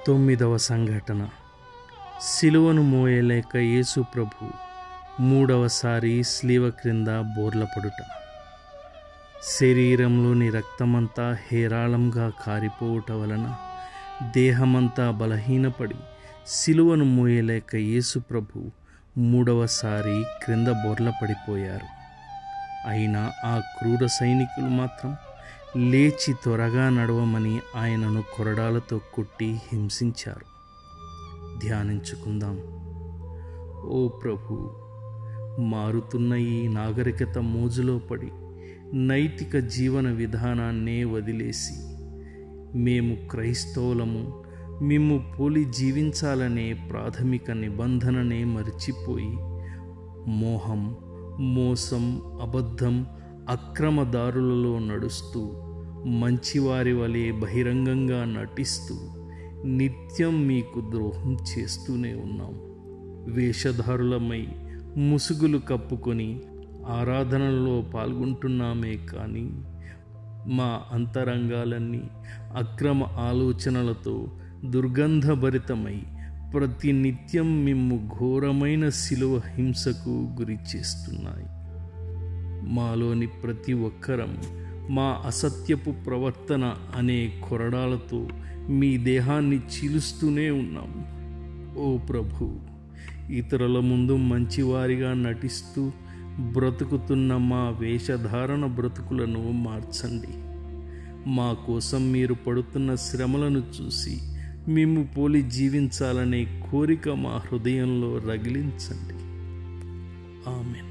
తొమ్మిదవ సంఘటన సిలువను మోయలేక యేసు ప్రభు మూడవసారి స్లీవ క్రింద బోర్లపడుట శరీరంలోని రక్తమంతా హేరాళంగా కారిపోవుట వలన దేహమంతా బలహీనపడి సిలువను మోయలేక యేసు ప్రభు మూడవసారి క్రింద బోర్లపడిపోయారు అయినా ఆ క్రూర సైనికులు మాత్రం లేచి త్వరగా నడవమని ఆయనను కొరడాలతో కొట్టి హింసించారు ధ్యానించుకుందాం ఓ ప్రభు మారుతున్న ఈ నాగరికత మోజులో పడి నైతిక జీవన విధానాన్నే వదిలేసి మేము క్రైస్తవులము మేము పోలి జీవించాలనే ప్రాథమిక నిబంధననే మరిచిపోయి మోహం మోసం అబద్ధం అక్రమదారులలో నడుస్తూ మంచివారి వలె బహిరంగంగా నటిస్తూ నిత్యం మీకు ద్రోహం చేస్తూనే ఉన్నాం వేషధారులమై ముసుగులు కప్పుకొని ఆరాధనలో పాల్గొంటున్నామే కానీ మా అంతరంగాలన్నీ అక్రమ ఆలోచనలతో దుర్గంధభరితమై ప్రతి నిత్యం మిమ్ము ఘోరమైన శిలువ హింసకు గురి చేస్తున్నాయి మాలోని ప్రతి ఒక్కరం మా అసత్యపు ప్రవర్తన అనే కొరడాలతో మీ దేహాన్ని చీలుస్తూనే ఉన్నాం ఓ ప్రభు ఇతరుల ముందు మంచివారిగా నటిస్తూ బ్రతుకుతున్న మా వేషధారణ బ్రతుకులను మార్చండి మా కోసం మీరు పడుతున్న శ్రమలను చూసి మేము పోలి జీవించాలనే కోరిక మా హృదయంలో రగిలించండి ఆమెన్